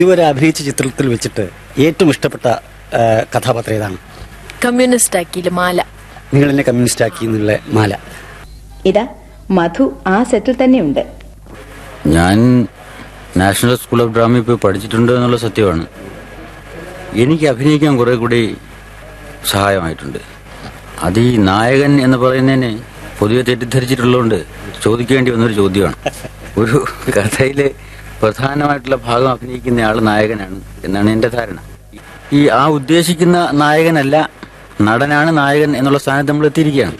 ഇതുവരെ അഭിനയിച്ച ചിത്രത്തിൽ വെച്ചിട്ട് ഏറ്റവും ഇഷ്ടപ്പെട്ട ആ, കഥാപാത്രം ഏതാണ് കമ്മ്യൂണിസ്റ്റ് ആക്കിയില്ല മാല നിങ്ങൾ എന്നെ കമ്മ്യൂണിസ്റ്റ് ആക്കി എന്നുള്ള മാല ഇതാ മധു ആ സെറ്റിൽ തന്നെയുണ്ട് ഞാൻ നാഷണൽ സ്കൂൾ ഓഫ് ഡ്രാമയിൽ പോയി പഠിച്ചിട്ടുണ്ട് എന്നുള്ള സത്യമാണ് എനിക്ക് അഭിനയിക്കാൻ കുറെ കൂടി സഹായമായിട്ടുണ്ട് അത് ഈ നായകൻ എന്ന് പറയുന്നതിന് പൊതുവെ തെറ്റിദ്ധരിച്ചിട്ടുള്ളതുകൊണ്ട് ചോദിക്കേണ്ടി വന്നൊരു ചോദ്യമാണ് ഒരു കഥയിലെ പ്രധാനമായിട്ടുള്ള ഭാഗം അഭിനയിക്കുന്ന ആൾ നായകനാണ് എന്നാണ് എന്റെ ധാരണ ഈ ആ ഉദ്ദേശിക്കുന്ന നായകനല്ല നടനാണ് നായകൻ എന്നുള്ള സ്ഥാനത്ത് നമ്മൾ എത്തിയിരിക്കുകയാണ്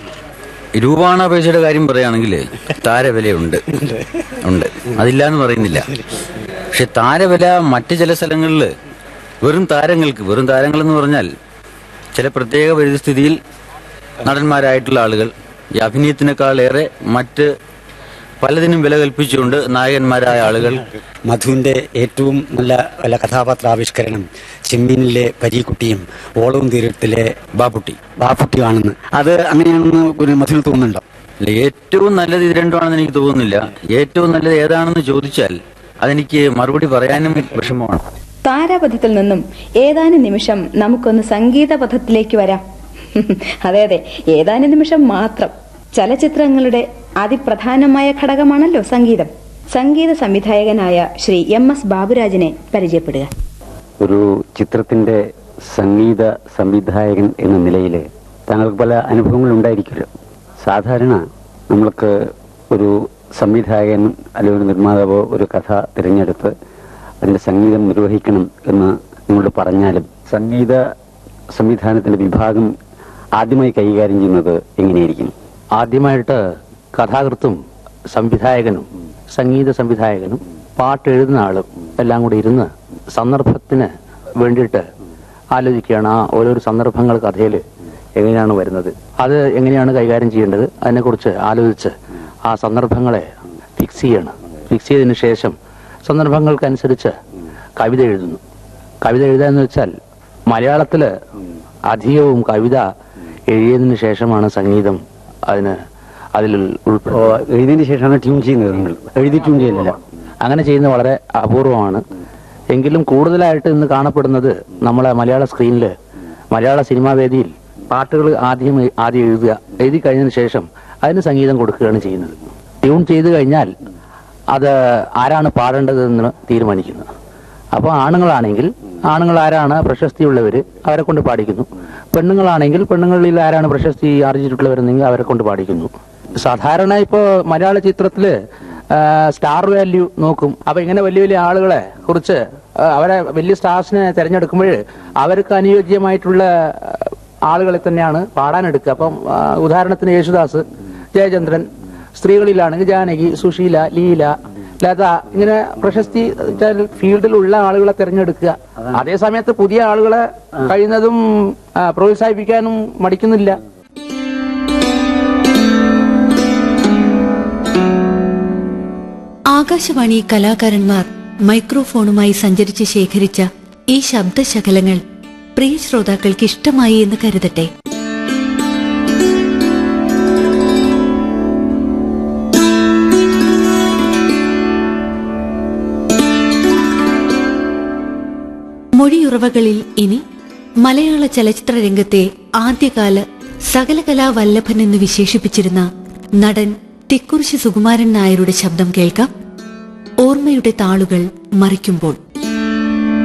രൂപാണ പൈസയുടെ കാര്യം പറയുകയാണെങ്കിൽ താരവിലയുണ്ട് ഉണ്ട് അതില്ല എന്ന് പറയുന്നില്ല പക്ഷെ താരവില മറ്റ് ചില സ്ഥലങ്ങളിൽ വെറും താരങ്ങൾക്ക് വെറും താരങ്ങൾ എന്ന് പറഞ്ഞാൽ ചില പ്രത്യേക പരിസ്ഥിതിയിൽ നടന്മാരായിട്ടുള്ള ആളുകൾ ഈ അഭിനയത്തിനേക്കാളേറെ മറ്റ് പലതിനും വില കൽപ്പിച്ചുകൊണ്ട് നായകന്മാരായ ആളുകൾ മധുവിന്റെ ഏറ്റവും നല്ല നല്ല കഥാപാത്രാവിഷ്കരണം ചെമ്മീനിലെ പരീക്കുട്ടിയും ഓളവും തീരത്തിലെ ബാപ്പുട്ടി ബാപ്പുട്ടിയുമാണെന്ന് അത് അങ്ങനെയാണെന്ന് ഒരു മധുവിന് തോന്നുന്നുണ്ടോ അല്ല, ഏറ്റവും നല്ലത് ഇത് രണ്ടുമാണെന്ന് എനിക്ക് തോന്നുന്നില്ല ഏറ്റവും നല്ലത് ഏതാണെന്ന് ചോദിച്ചാൽ അതെനിക്ക് മറുപടി പറയാനും വിഷമമാണ് താരാപഥത്തിൽ നിന്നും ഏതാനും നിമിഷം നമുക്കൊന്ന് സംഗീത പഥത്തിലേക്ക് വരാം അതെ അതെ ഏതാനും നിമിഷം മാത്രം ചലച്ചിത്രങ്ങളുടെ അതിപ്രധാനമായ ഘടകമാണല്ലോ സംഗീതം സംഗീത സംവിധായകനായ ശ്രീ എം എസ് ബാബുരാജിനെ പരിചയപ്പെടുക ഒരു ചിത്രത്തിന്റെ സംഗീത സംവിധായകൻ എന്ന നിലയിൽ താങ്കൾക്ക് പല അനുഭവങ്ങളും ഉണ്ടായിരിക്കുമല്ലോ സാധാരണ നമ്മൾക്ക് ഒരു സംവിധായകൻ അല്ലെങ്കിൽ ഒരു നിർമ്മാതാവോ ഒരു കഥ തിരഞ്ഞെടുത്ത് അതിന്റെ സംഗീതം നിർവഹിക്കണം എന്ന് നിങ്ങളോട് പറഞ്ഞാലും സംഗീത സംവിധാനത്തിന്റെ വിഭാഗം ആദ്യമായി കൈകാര്യം ചെയ്യുന്നത് എങ്ങനെയായിരിക്കും ആദ്യമായിട്ട് കഥാകൃത്തും സംവിധായകനും സംഗീത സംവിധായകനും പാട്ട് എഴുതുന്ന ആളും എല്ലാം കൂടി ഇരുന്ന് സന്ദർഭത്തിന് വേണ്ടിയിട്ട് ആലോചിക്കുകയാണ് ആ ഓരോരോ സന്ദർഭങ്ങൾ കഥയിൽ എങ്ങനെയാണ് വരുന്നത് അത് എങ്ങനെയാണ് കൈകാര്യം ചെയ്യേണ്ടത് അതിനെക്കുറിച്ച് ആലോചിച്ച് ആ സന്ദർഭങ്ങളെ ഫിക്സ് ചെയ്യണം ഫിക്സ് ചെയ്തതിന് ശേഷം സന്ദർഭങ്ങൾക്കനുസരിച്ച് കവിത എഴുതുന്നു കവിത എഴുതുക എന്ന് വെച്ചാൽ മലയാളത്തില് അധികവും കവിത എഴുതിയതിനു ശേഷമാണ് സംഗീതം അതിന് അതിൽ ഓ, ഉൾപ്പെടുന്നത് എഴുതിയതിന് ശേഷമാണ് ട്യൂൺ ചെയ്യുന്നത് നിങ്ങൾ എഴുതി ട്യൂൺ ചെയ്യുന്നില്ല അങ്ങനെ ചെയ്യുന്നത് വളരെ അപൂർവമാണ് എങ്കിലും കൂടുതലായിട്ട് ഇന്ന് കാണപ്പെടുന്നത് നമ്മളെ മലയാള സ്ക്രീനിൽ മലയാള സിനിമാ വേദിയിൽ പാട്ടുകൾ ആദ്യം എ- ആദ്യം എഴുതുക എഴുതി കഴിഞ്ഞതിന് ശേഷം അതിന് സംഗീതം കൊടുക്കുകയാണ് ചെയ്യുന്നത് ട്യൂൺ ചെയ്തു കഴിഞ്ഞാൽ അത് ആരാണ് പാടേണ്ടതെന്ന് തീരുമാനിക്കുന്നത് അപ്പോൾ ആണുങ്ങളാണെങ്കിൽ ആണുങ്ങൾ ആരാണ് പ്രശസ്തിയുള്ളവർ അവരെ കൊണ്ട് പാടിക്കുന്നു പെണ്ണുങ്ങളാണെങ്കിൽ പെണ്ണുങ്ങളിൽ ആരാണ് പ്രശസ്തി ആർജിച്ചിട്ടുള്ളവരെന്നെങ്കിൽ അവരെ കൊണ്ട് പാടിക്കുന്നു സാധാരണ ഇപ്പോൾ മലയാള ചിത്രത്തില് ആ, സ്റ്റാർ വാല്യൂ നോക്കും അപ്പൊ ഇങ്ങനെ വലിയ വലിയ ആളുകളെ കുറിച്ച് ആ, അവരെ വലിയ സ്റ്റാർസിനെ തിരഞ്ഞെടുക്കുമ്പോൾ അവർക്ക് അനുയോജ്യമായിട്ടുള്ള ആ, ആളുകളെ തന്നെയാണ് പാടാനെടുക്കുക അപ്പം ആ, ഉദാഹരണത്തിന് യേശുദാസ് ജയചന്ദ്രൻ സ്ത്രീകളിലാണെങ്കിൽ ജാനകി സുശീല ലീല ലത ഇങ്ങനെ പ്രശസ്തി ഫീൽഡിലുള്ള ആളുകളെ തിരഞ്ഞെടുക്കുക അതേ സമയത്ത് പുതിയ ആളുകളെ കഴിയുന്നതും ആ, പ്രോത്സാഹിപ്പിക്കാനും മടിക്കുന്നില്ല ആകാശവാണി കലാകാരന്മാർ മൈക്രോഫോണുമായി സഞ്ചരിച്ച് ശേഖരിച്ച ഈ ശബ്ദശകലങ്ങൾ പ്രിയ ശ്രോതാക്കൾക്ക് ഇഷ്ടമായി എന്ന് കരുതട്ടെ മൊഴിയുറവകളിൽ ഇനി മലയാള ചലച്ചിത്ര രംഗത്തെ ആദ്യകാല സകലകലാ വല്ലഭൻ എന്ന് വിശേഷിപ്പിച്ചിരുന്ന നടൻ തിക്കുറിശി സുകുമാരൻ നായരുടെ ശബ്ദം കേൾക്കാം ഓർമ്മയുടെ താളുകൾ മറിക്കുമ്പോൾ